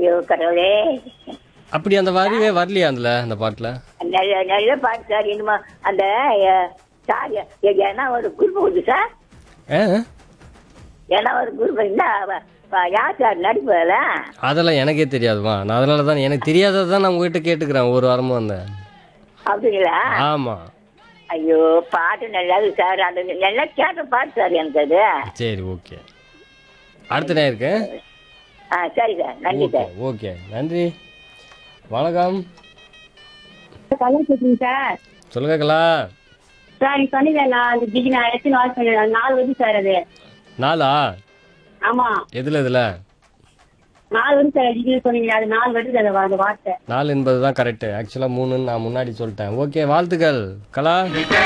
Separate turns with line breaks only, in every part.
ஐயோ கடவுளே
அப்படி அந்த வரிவே வரலையா அதுல அந்த பாட்டுல
நல்ல நல்ல பாட்டு சார் இனிமே அந்த அஹ், சார் எ- ஏன்னா ஒரு குரூப் உண்டு சார்
ஆ?
ஏன்னா ஒரு குரூப் என்ன அவ- அவ யார் சார் நடிப்பதில்
அதெல்லாம் எனக்கே தெரியாதுமா நான் அதனால தான் எனக்கு தெரியாததை தான் நான் உங்ககிட்ட கேட்டுக்கிறேன் ஒரு வாரமா வந்தேன்
அப்படிங்களா
ஆமா
ஐயோ பாட்டு நல்லாது சார் அந்த நல்லா கேட்ட பாட்டு சார் எனக்கு அது
சரி ஓகே அடுத்த நேரம் இருக்கு
ஆ சரி சார் நன்றி
ஓகே
சார்
ஓகே நன்றி வணக்கம்
கலா பேசுறேன் சார்
சொல்லுங்க கலா
சார் நீ சொன்னீங்கல்ல அந்த ஜிகினா எத்தனை வாட்ச் பண்ண நாலு வருது சார் அது
நாலா
ஆமா
எதுல இதுல
நாலு வருது சார் ஜிகினா சொன்னீங்க அது நாலு வருது அந்த வா- அந்த வார்த்தை
நாலு என்பது தான் கரெக்ட் ஆக்சுவலாக மூணுன்னு நான் முன்னாடி சொல்லிட்டேன் ஓகே வாழ்த்துக்கள் கலா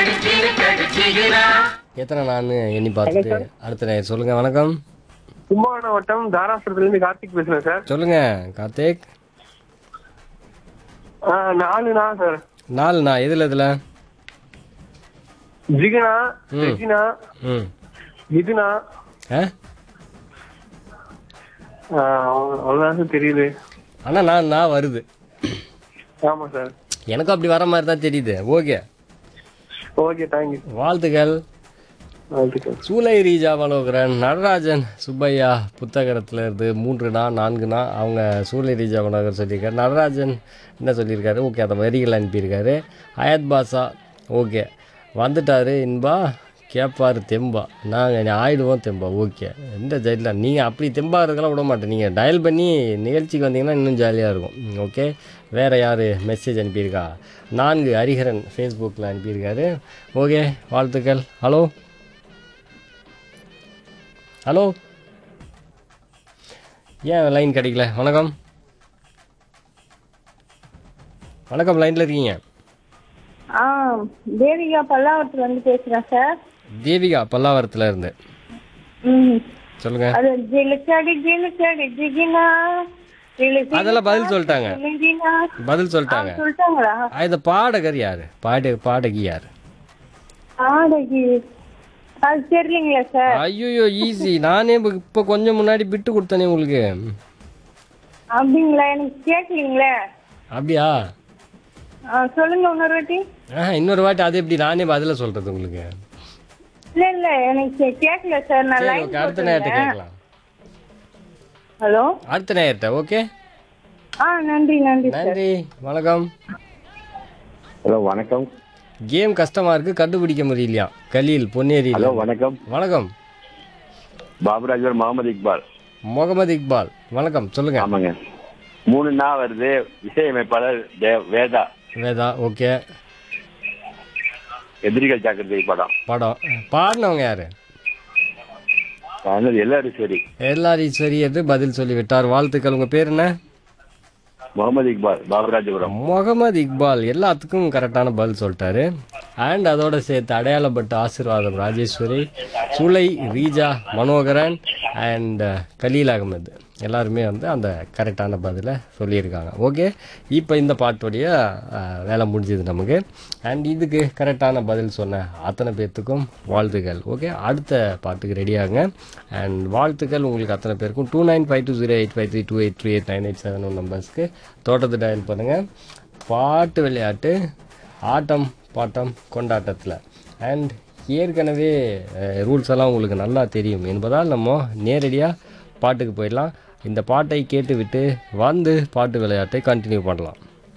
எத்தனை நான் எண்ணி பார்த்துட்டு அடுத்த நேரம் சொல்லுங்க வணக்கம்
கும்பகோணம் வட்டம் தாராசுரத்துல இருந்து கார்த்திக் பேசுறேன் சார்
சொல்லுங்க கார்த்திக்
ஆ, நாலுனா சார்
நாலுண்ணா எதுல இதுல
ஜிகனா
ம்.
ரெஜினா
ம்
இதுனா
ஆ
ஆ, அவ்வளவு- அவ்வளவுதான் சார் தெரியுது
ஆனால் நான் நான் வருது
ஆமா சார்
எனக்கும் அப்படி வர மாதிரி தான் தெரியுது ஓகே
ஓகே தேங்க்யூ
வாழ்த்துக்கள்
வாழ்த்துக்கள்
சூலை ரீஜா மனோகரன் நடராஜன் சுப்பையா புத்தகரத்துல இருந்து மூன்றுனா நான்குனா அவங்க சூலை ரீஜா மனோகர் சொல்லியிருக்காரு நடராஜன் என்ன சொல்லியிருக்காரு ஓகே அந்த வரிகள் அனுப்பியிருக்காரு அயத் பாஷா ஓகே வந்துட்டாரு இன்பா கேட்பாரு தெம்பா நாங்கள் ஆயிடுவோம் தெம்பா ஓகே எந்த ஜெயிலில் நீங்கள் அப்படி தெம்பா இருக்கலாம் விட மாட்டேன் நீங்கள் டயல் பண்ணி நிகழ்ச்சிக்கு வந்தீங்கன்னா இன்னும் ஜாலியாக இருக்கும் ஓகே வேறு யார் மெசேஜ் அனுப்பியிருக்கா நான்கு ஹரிஹரன் ஃபேஸ்புக்கில் அனுப்பியிருக்காரு ஓகே வாழ்த்துக்கள் ஹலோ ஹலோ ஏன் லைன் கிடைக்கல வணக்கம் வணக்கம் லைனில் இருக்கீங்க
ஆ தேவிகா பல்லாவரத்துல வந்து பேசுறேன் சார்
தேவிகா பல்லாவரத்தில் இருந்து
ம்
சொல்லுங்க
அது ஜிலுக்காடி ஜிலுக்காடி ஜிகினா ஜிலுக்கு
அதெல்லாம் பதில் சொல்லிட்டாங்க
ஜிலுகினா.
பதில் சொல்லிட்டாங்க
சொல்லிட்டாங்களா
ஆ, இந்த பாடகர் யாரு பாட பாடகி யாரு
ஆடகி அது தெரியலீங்களா சார்
ஐயோ ஈஸி நானே இப்ப- இப்போ கொஞ்சம் முன்னாடி விட்டு கொடுத்தனே உங்களுக்கு
அப்படிங்களா எனக்கு கேட்கலீங்களே
அப்படியா
ஆ, சொல்லுங்க இன்னொரு வாட்டி
ஆ இன்னொரு வாட்டி அது எப்படி நானே பதில சொல்றது உங்களுக்கு
இல்ல இல்ல எனக்கு கேட்கல சார் நான்
சரி
லைன்
ஓகே அடுத்த நேரத்தை கேட்கலாம்
ஹலோ
அடுத்த நேரத்தை ஓகே
ஆ நன்றி நன்றி சார்
நன்றி வணக்கம்
ஹலோ வணக்கம்
கேம் கஷ்டமா இருக்கு கண்டுபிடிக்க முடியலையா கலீல் பொன்னேரி
ஹலோ வணக்கம்
வணக்கம்
பாபுராஜர் முகமது இக்பால்
முகமது இக்பால் வணக்கம் சொல்லுங்க
ஆமாங்க மூணு நா வருது இசையமைப்பாளர் தே- வேதா
வேதா ஓகே
எதிரிகள் ஜாக்கிரதை படம்
படம் பாடினவங்க யாரு
அதனால எல்லாரும் சரி
எல்லாரும் சரி என்று பதில் சொல்லிவிட்டார் வாழ்த்துக்கள் உங்க பேர் என்ன
முகமது இக்பால் பாபுராஜபுரம்
முகமது இக்பால் எல்லாத்துக்கும் கரெக்டான பதில் சொல்லிட்டாரு அண்ட் அதோட சேர்த்து அடையாளப்பட்ட ஆசீர்வாதம் ராஜேஸ்வரி சுலை ரீஜா மனோகரன் அண்ட் கலீல் அகமது எல்லாருமே வந்து அந்த கரெக்டான பதிலை சொல்லியிருக்காங்க ஓகே இப்போ இந்த பாட்டுடைய அஹ், வேலை முடிஞ்சது நமக்கு அண்ட் இதுக்கு கரெக்டான பதில் சொன்ன அத்தனை பேர்த்துக்கும் வாழ்த்துக்கள் ஓகே அடுத்த பாட்டுக்கு ரெடியாகுங்க அண்ட் வாழ்த்துக்கள் உங்களுக்கு அத்தனை பேருக்கும் two nine five two zero eight five three two eight three eight nine eight seven one நம்பர்ஸ்க்கு தோட்டத்தை டயல் பண்ணுங்கள் பாட்டு விளையாட்டு ஆட்டம் பாட்டம் கொண்டாட்டத்தில் அண்ட் ஏற்கனவே ரூல்ஸ் எல்லாம் உங்களுக்கு நல்லா தெரியும் என்பதால் நம்ம நேரடியாக பாட்டுக்கு போயிடலாம் இந்த பாட்டை கேட்டுவிட்டு வந்து பாட்டு விளையாட்டை கண்டினியூ பண்ணலாம்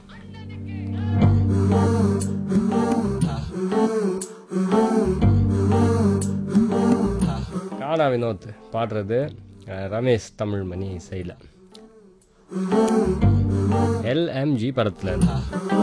கானா வினோத் பாடுறது அஹ், ரமேஷ் தமிழ்மணி இசையில் எல்எம்ஜி படத்தில்